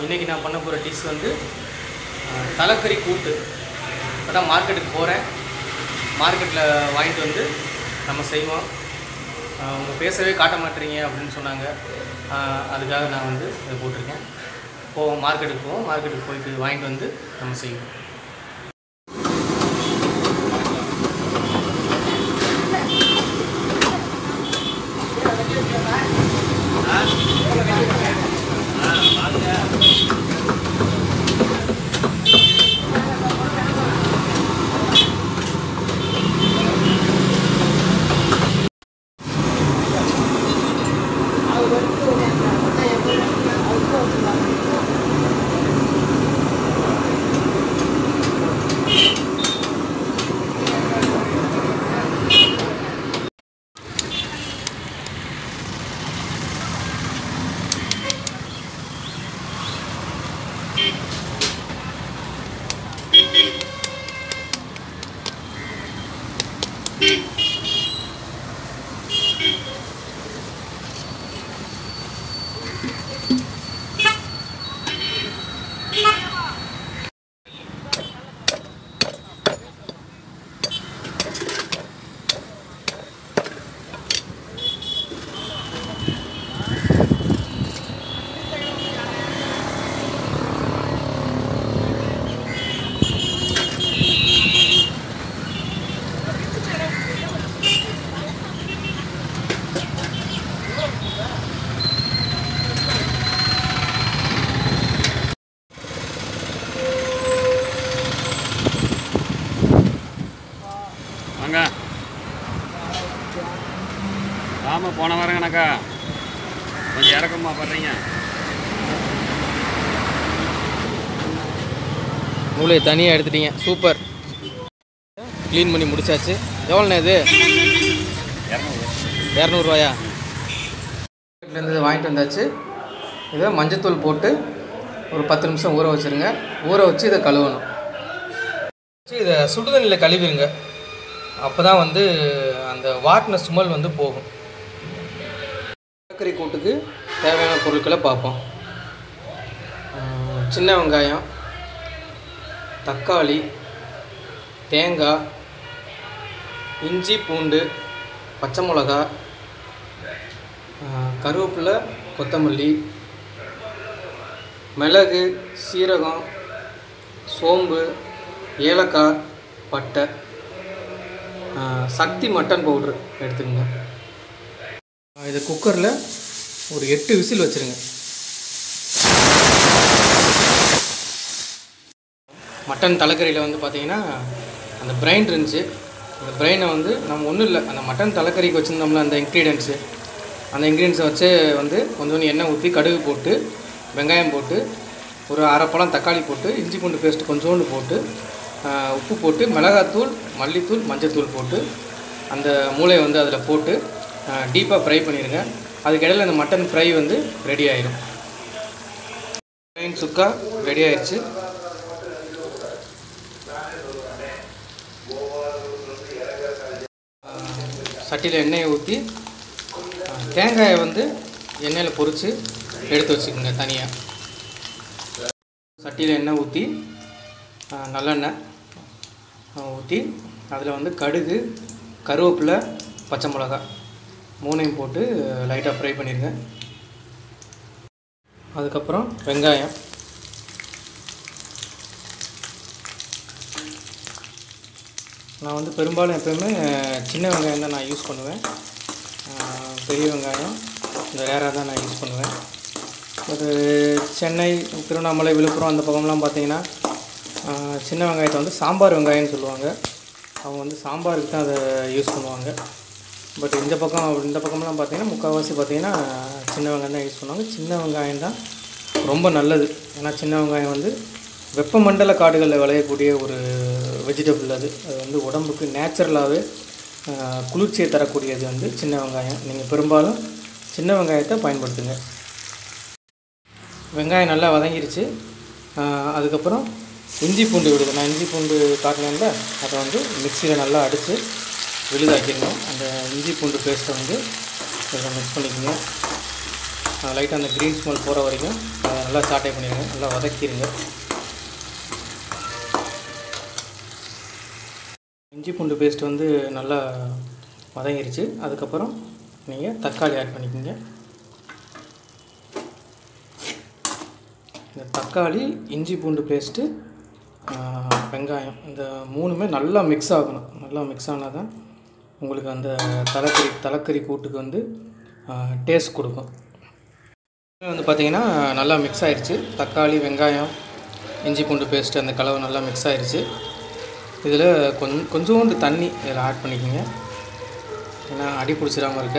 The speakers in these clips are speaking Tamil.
இன்றைக்கி நான் பண்ண போகிற டிஷ் வந்து அஹ், தலைக்கறி கூட்டு இப்போ தான் மார்க்கெட்டுக்கு போகிறேன் மார்க்கெட்டில் வாங்கிட்டு வந்து நம்ம செய்வோம் அஹ், அவங்க பேசவே காட்ட மாட்டீங்க அப்படின்னு சொன்னாங்க அஹ், அதுக்காக நான் வந்து இதை போட்டிருக்கேன் போவோம் மார்க்கெட்டுக்கு போவோம் மார்க்கெட்டுக்கு போயிட்டு வாங்கிட்டு வந்து நம்ம செய்வோம் வாங்க ஆமாம் போன வாரங்கண்ணாக்கா கொஞ்சம் இறக்கமா பண்ணுறீங்க மூளையை தனியாக எடுத்துட்டீங்க சூப்பர் க்ளீன் பண்ணி முடிச்சாச்சு எவ்வளோண்ணே இது இரநூறுவாயா இருந்து வாங்கிட்டு வந்தாச்சு இதை மஞ்சத்தூள் போட்டு ஒரு பத்து நிமிஷம் ஊற வச்சுருங்க ஊற வச்சு இதை கழுவணும் வச்சு இதை சுடுதண்ணியில் கழுவிடுங்க அப்போ தான் வந்து அந்த வாட்டின ஸ்மெல் வந்து போகும் கடற்கரை கூட்டுக்கு தேவையான பொருட்களை பார்ப்போம் ஆஹ் சின்ன வெங்காயம் தக்காளி தேங்காய் இஞ்சி பூண்டு பச்சை மிளகா ஆஹ் கருவேப்பிலை கொத்தமல்லி மிளகு சீரகம் சோம்பு ஏலக்காய் பட்டை ஆஹ் சக்தி மட்டன் பவுட்ரு எடுத்துக்கோங்க ஆஹ் இது குக்கரில் ஒரு எட்டு விசில் வச்சுருங்க மட்டன் தலைக்கறியில் வந்து பார்த்தீங்கன்னா அந்த பிரைன் இருந்துச்சு அந்த பிரெயினை வந்து நம்ம ஒன்றும் இல்லை அந்த மட்டன் தலைக்கறிக்கு வச்சுருந்தோம்ல அந்த இன்க்ரீடியன்ஸு அந்த இன்க்ரீடியன்ஸை வச்சு வந்து கொஞ்சோண்டு எண்ணெய் ஊற்றி கடுகு போட்டு வெங்காயம் போட்டு ஒரு அரை பழம் தக்காளி போட்டு இஞ்சி பூண்டு பேஸ்ட் கொஞ்சோண்டு போட்டு ஆஹ், உப்பு போட்டு மிளகாத்தூள் மல்லித்தூள் மஞ்சத்தூள் போட்டு அந்த மூளையை வந்து அதில் போட்டு டீப்பாக ஃப்ரை பண்ணிடுங்க அதுக்கிடையில் அந்த மட்டன் ஃப்ரை வந்து ரெடி ஆயிடும் பிரைன் சுக்கா ரெடி ஆயிடுச்சு சட்டியில் எண்ணெயை ஊற்றி தேங்காயை வந்து எண்ணெயில் பொரித்து எடுத்து வச்சுக்கோங்க தனியாக சட்டியில் எண்ணெய் ஊற்றி நல்லெண்ணெய் ஊற்றி அதில் வந்து கடுகு கருவேப்பிலை பச்சை மிளகா மூணையும் போட்டு லைட்டாக ஃப்ரை பண்ணிடுங்க அதுக்கப்புறம் வெங்காயம் நான் வந்து பெரும்பாலும் எப்போயுமே சின்ன வெங்காயம் தான் நான் யூஸ் பண்ணுவேன் ஆஹ் பெரிய வெங்காயம் இந்த ரேராக தான் நான் யூஸ் பண்ணுவேன் ஒரு சென்னை திருவண்ணாமலை விழுப்புரம் அந்த பக்கம்லாம் பார்த்தீங்கன்னா ஆஹ் சின்ன வெங்காயத்தை வந்து சாம்பார் வெங்காயம்னு சொல்லுவாங்க அவங்க வந்து சாம்பாருக்கு தான் அதை யூஸ் பண்ணுவாங்க பட் இந்த பக்கம் இந்த பக்கம்லாம் பார்த்தீங்கன்னா முக்கால்வாசி பார்த்தீங்கன்னா சின்ன வெங்காயம் தான் யூஸ் பண்ணுவாங்க சின்ன வெங்காயம் தான் ரொம்ப நல்லது ஏன்னா சின்ன வெங்காயம் வந்து வெப்பமண்டல காடுகளில் விளையக்கூடிய ஒரு வெஜிடபிள் அது அது வந்து உடம்புக்கு நேச்சுரலாகவே குளிர்ச்சியை தரக்கூடியது வந்து சின்ன வெங்காயம் நீங்கள் பெரும்பாலும் சின்ன வெங்காயத்தை பயன்படுத்துங்க வெங்காயம் நல்லா வதங்கிருச்சு ஆஹ் அதுக்கப்புறம் இஞ்சி பூண்டு விடுது நான் இஞ்சி பூண்டு காட்டினேன்ல அதை வந்து மிக்சியில் நல்லா அடித்து விழுதாக்கிடணும் அந்த இஞ்சி பூண்டு பேஸ்ட்டை வந்து இதில் மிக்ஸ் பண்ணிக்கோங்க லைட்டாக அந்த க்ரீன் ஸ்மெல் போகிற வரைக்கும் அதை நல்லா சாட்டை பண்ணிடுங்க நல்லா வதக்கிடுங்க இஞ்சி பூண்டு பேஸ்ட் வந்து நல்லா வதங்கிருச்சு அதுக்கப்புறம் நீங்கள் தக்காளி ஆட் பண்ணிக்கோங்க இந்த தக்காளி இஞ்சி பூண்டு பேஸ்ட்டு வெங்காயம் இந்த மூணுமே நல்லா மிக்ஸ் ஆகணும் நல்லா மிக்ஸ் ஆனால் தான் உங்களுக்கு அந்த தலைக்கறி தலைக்கறி கூட்டுக்கு வந்து டேஸ்ட் கொடுக்கும் வந்து பார்த்திங்கன்னா நல்லா மிக்ஸ் ஆயிடுச்சு தக்காளி வெங்காயம் இஞ்சி பூண்டு பேஸ்ட் அந்த கலவை நல்லா மிக்ஸ் ஆயிடுச்சு இதில் கொஞ்ச கொஞ்சோண்டு தண்ணி இதில் ஆட் பண்ணிக்கோங்க ஏன்னா அடி பிடிச்சிடாமல் இருக்க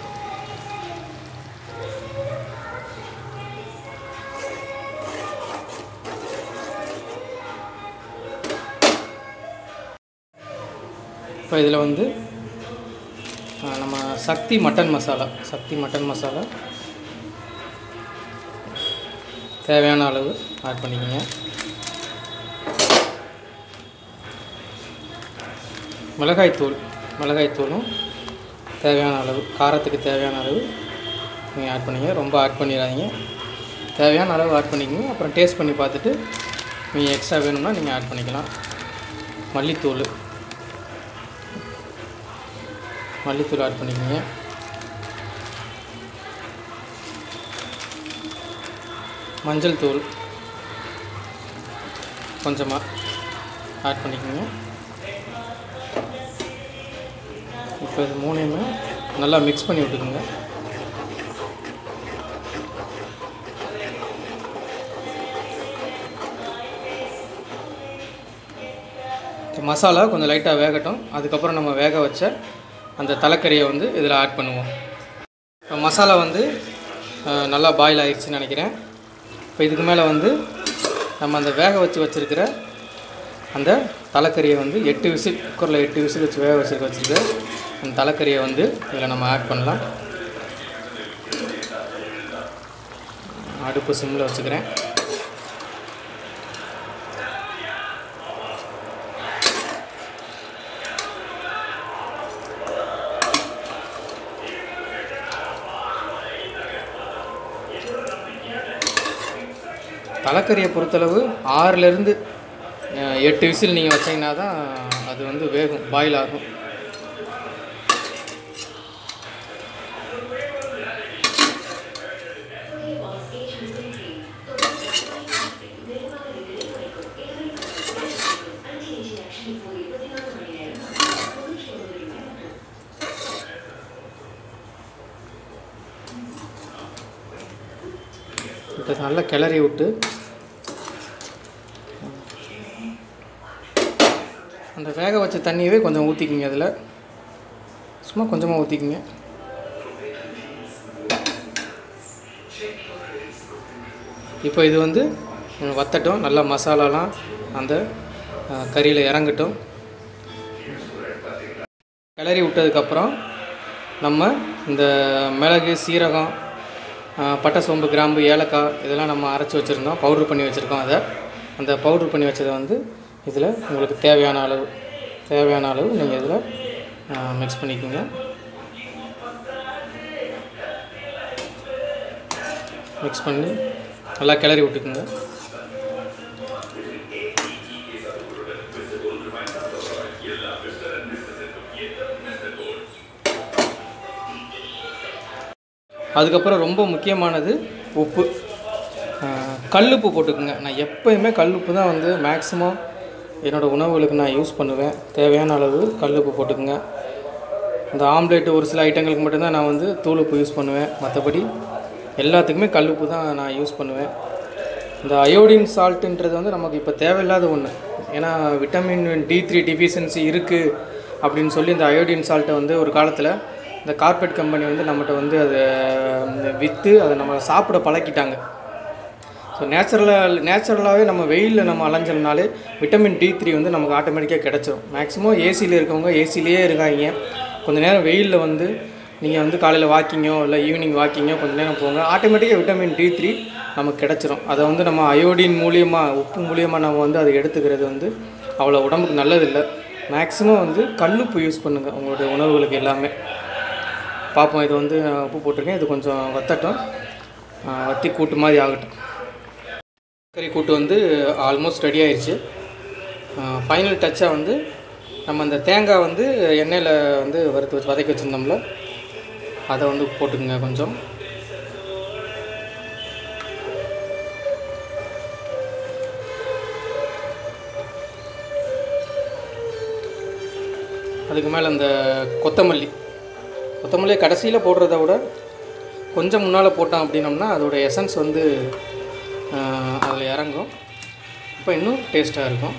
இப்போ இதில் வந்து ஆ, நம்ம சக்தி மட்டன் மசாலா சக்தி மட்டன் மசாலா தேவையான அளவு ஆட் பண்ணிக்கோங்க மிளகாய்த்தூள் மிளகாய்த்தூளும் தேவையான அளவு காரத்துக்கு தேவையான அளவு நீங்கள் ஆட் பண்ணிங்க ரொம்ப ஆட் பண்ணிடாதீங்க தேவையான அளவு ஆட் பண்ணிக்கோங்க அப்புறம் டேஸ்ட் பண்ணி பார்த்துட்டு நீங்கள் எக்ஸ்ட்ரா வேணும்னா நீங்கள் ஆட் பண்ணிக்கலாம் மல்லித்தூள் மல்லித்தூள் ஆட் பண்ணிக்கோங்க மஞ்சள் தூள் கொஞ்சமாக ஆட் பண்ணிக்கோங்க இப்போ இது மூணையுமே நல்லா மிக்ஸ் பண்ணி விட்டுக்குங்க இந்த மசாலா கொஞ்சம் லைட்டாக வேகட்டும் அதுக்கப்புறம் நம்ம வேக வச்ச அந்த தலைக்கறியை வந்து இதில் ஆட் பண்ணுவோம் இப்போ மசாலா வந்து அஹ், நல்லா பாயில் ஆயிடுச்சுன்னு நினைக்கிறேன் இப்போ இதுக்கு மேலே வந்து நம்ம அந்த வேக வச்சு வச்சுருக்கிற அந்த தலைக்கறியை வந்து எட்டு விசில் குக்கரில் எட்டு விசில் வச்சு வேக வச்சுருக்க வச்சுருக்க அந்த தலைக்கறியை வந்து இதில் நம்ம ஆட் பண்ணலாம் அடுப்பு சிம்மில் வச்சுக்கிறேன் தலைக்கறியை பொறுத்தளவு ஆறுலேருந்து எட்டு விசில் நீங்கள் வச்சீங்கன்னா தான் அது வந்து வேகும் பாயில் ஆகும் இப்போ நல்லா கிளறி விட்டு அந்த வேக வச்ச தண்ணியவே கொஞ்சம் ஊற்றிக்கிங்க அதில் சும்மா கொஞ்சமாக ஊற்றிக்கிங்க இப்போ இது வந்து ம், வத்தட்டும் நல்லா மசாலாலாம் அந்த கறியில் இறங்கட்டும் கிளறி விட்டதுக்கப்புறம் நம்ம இந்த மிளகு சீரகம் ஆ, பட்டை சோம்பு கிராம்பு ஏலக்காய் இதெல்லாம் நம்ம அரைச்சி வச்சுருந்தோம் பவுட்ரு பண்ணி வச்சுருக்கோம் அதை அந்த பவுட்ரு பண்ணி வச்சதை வந்து இதில் உங்களுக்கு தேவையான அளவு தேவையான அளவு நீங்கள் இதில் மிக்ஸ் பண்ணிக்கோங்க மிக்ஸ் பண்ணி நல்லா கிளறி விட்டுக்குங்க அதுக்கப்புறம் ரொம்ப முக்கியமானது உப்பு ஆஹ், கல்லுப்பு போட்டுக்குங்க நான் எப்போயுமே கல்லுப்பு தான் வந்து மேக்ஸிமம் என்னோடய உணவுகளுக்கு நான் யூஸ் பண்ணுவேன் தேவையான அளவு கல்லுப்பு போட்டுக்குங்க இந்த ஆம்லேட் ஒரு சில ஐட்டங்களுக்கு மட்டும்தான் நான் வந்து தூளுப்பு யூஸ் பண்ணுவேன் மற்றபடி எல்லாத்துக்குமே கல்லுப்பு தான் நான் யூஸ் பண்ணுவேன் இந்த அயோடின் சால்ட்டுன்றது வந்து நமக்கு இப்போ தேவையில்லாத ஒன்று ஏன்னா விட்டமின் டி த்ரீ டிஃபிஷியன்சி இருக்குது அப்படின்னு சொல்லி இந்த அயோடின் சால்ட்டை வந்து ஒரு காலத்தில் இந்த கார்பெட் கம்பெனி வந்து நம்மகிட்ட வந்து அதை விற்று அதை நம்ம சாப்பிட பழக்கிட்டாங்க ஸோ நேச்சுரலாக நேச்சுரலாகவே நம்ம வெயிலில் நம்ம அலைஞ்சோம்னாலே விட்டமின் டி த்ரீ வந்து நமக்கு ஆட்டோமேட்டிக்காக கிடச்சிரும் மேக்ஸிமம் ஏசியில் இருக்கவங்க ஏசிலேயே இருக்காங்க கொஞ்ச நேரம் வெயிலில் வந்து நீங்கள் வந்து காலையில் வாக்கிங்கோ இல்லை ஈவினிங் வாக்கிங்கோ கொஞ்ச நேரம் போங்க ஆட்டோமேட்டிக்காக விட்டமின் டி த்ரீ நமக்கு கிடச்சிரும் அதை வந்து நம்ம அயோடின் மூலியமாக உப்பு மூலியமாக நம்ம வந்து அதை எடுத்துக்கிறது வந்து அவ்வளோ உடம்புக்கு நல்லதில்லை மேக்ஸிமம் வந்து கல்லுப்பு யூஸ் பண்ணுங்கள் உங்களுடைய உணவுகளுக்கு எல்லாமே பார்ப்போம் இது வந்து நான் உப்பு போட்டிருக்கேன் இது கொஞ்சம் வத்தட்டும் ஆஹ் வத்தி கூட்டு மாதிரி ஆகட்டும் கறி கூட்டு வந்து ஆல்மோஸ்ட் ரெடி ஆயிடுச்சு ஃபைனல் டச்சாக வந்து நம்ம அந்த தேங்காய் வந்து எண்ணெயில் வந்து வறுத்து வச்சு வதக்கி வச்சுருந்தோம்ல அதை வந்து போட்டுக்குங்க கொஞ்சம் அதுக்கு மேலே அந்த கொத்தமல்லி கொத்தமல்லியை கடைசியில் போடுறத விட கொஞ்சம் முன்னால் போட்டோம் அப்படின்னம்னா அதோட எசன்ஸ் வந்து அதில் இறங்கும் இப்போ இன்னும் டேஸ்ட்டாக இருக்கும்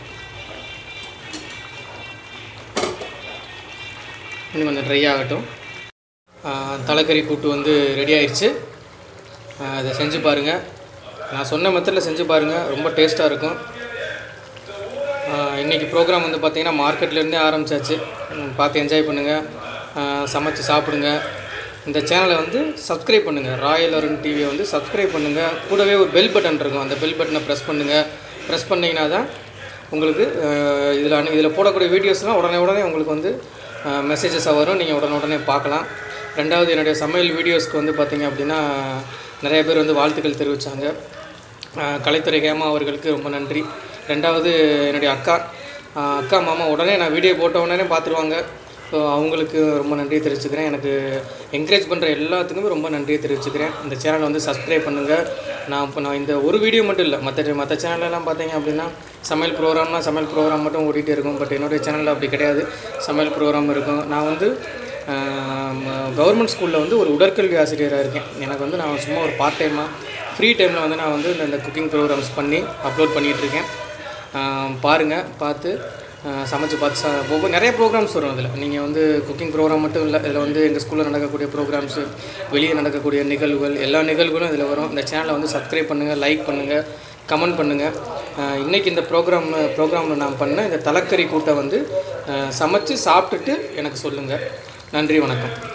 இன்னும் கொஞ்சம் ட்ரை ஆகட்டும் ஆஹ் தலைக்கறி கூட்டு வந்து ரெடி ஆயிடுச்சு ஆஹ் அதை செஞ்சு பாருங்கள் நான் சொன்ன மெத்தடில் செஞ்சு பாருங்கள் ரொம்ப டேஸ்ட்டாக இருக்கும் ஆஹ் இன்னைக்கு ப்ரோக்ராம் வந்து பார்த்தீங்கன்னா மார்க்கெட்லேருந்தே ஆரம்பிச்சாச்சு ம், பார்த்து என்ஜாய் பண்ணுங்கள் சமைச்சு சாப்பிடுங்க இந்த சேனலை வந்து சப்ஸ்கிரைப் பண்ணுங்கள் ராயல் அருண் டிவியை வந்து சப்ஸ்கிரைப் பண்ணுங்கள் கூடவே ஒரு பெல் பட்டன் இருக்கும் அந்த பெல் பட்டனை ப்ரெஸ் பண்ணுங்கள் ப்ரெஸ் பண்ணிங்கன்னா தான் உங்களுக்கு இதில் அனு இதில் போடக்கூடிய வீடியோஸ்லாம் உடனே உடனே உங்களுக்கு வந்து மெசேஜஸாக வரும் நீங்கள் உடனே உடனே பார்க்கலாம் ரெண்டாவது என்னுடைய சமையல் வீடியோஸ்க்கு வந்து பார்த்தீங்க அப்படின்னா நிறைய பேர் வந்து வாழ்த்துக்கள் தெரிவித்தாங்க ஆஹ் கலைத்துறை ஹேமா அவர்களுக்கு ரொம்ப நன்றி ரெண்டாவது என்னுடைய அக்கா ஆஹ் அக்கா மாமா உடனே நான் வீடியோ போட்ட உடனே பார்த்துருவாங்க ஸோ அவங்களுக்கு ரொம்ப நன்றியை தெரிவிச்சுக்கிறேன் எனக்கு என்கரேஜ் பண்ணுற எல்லாத்துக்குமே ரொம்ப நன்றியை தெரிவிச்சுக்கிறேன் இந்த சேனலை வந்து சப்ஸ்கிரைப் பண்ணுங்கள் நான் இப்போ நான் இந்த ஒரு வீடியோ மட்டும் இல்லை மற்ற மற்ற சேனல்லலாம் பார்த்தீங்க அப்படின்னா சமையல் ப்ரோக்ராம்னா சமையல் ப்ரோக்ராம் மட்டும் ஓடிட்டே இருக்கும் பட் என்னுடைய சேனலில் அப்படி கிடையாது சமையல் ப்ரோக்ராம் இருக்கும் நான் வந்து கவர்மெண்ட் ஸ்கூலில் வந்து ஒரு உடற்கல்வி ஆசிரியராக இருக்கேன் எனக்கு வந்து நான் சும்மா ஒரு பார்ட் டைமாக ஃப்ரீ டைமில் வந்து நான் வந்து இந்த- இந்த குக்கிங் ப்ரோக்ராம்ஸ் பண்ணி அப்லோட் பண்ணிகிட்ருக்கேன் பாருங்கள் பார்த்து ஆஹ் சமைச்சு பார்த்து சா ஒவ்வொரு நிறைய ப்ரோக்ராம்ஸ் வரும் அதில் நீங்கள் வந்து குக்கிங் ப்ரோக்ராம் மட்டும் இல்லை இதில் வந்து எங்கள் ஸ்கூலில் நடக்கக்கூடிய ப்ரோக்ராம்ஸு வெளியே நடக்கக்கூடிய நிகழ்வுகள் எல்லா நிகழ்வுகளும் இதில் வரும் இந்த சேனலை வந்து சப்ஸ்கிரைப் பண்ணுங்கள் லைக் பண்ணுங்கள் கமெண்ட் பண்ணுங்கள் இன்றைக்கி இந்த ப்ரோக்ராம் ப்ரோக்ராமில் நான் பண்ண இந்த தலைக்கறி கூட்டை வந்து ஆஹ் சமைச்சு சாப்பிட்டுட்டு எனக்கு சொல்லுங்கள் நன்றி வணக்கம்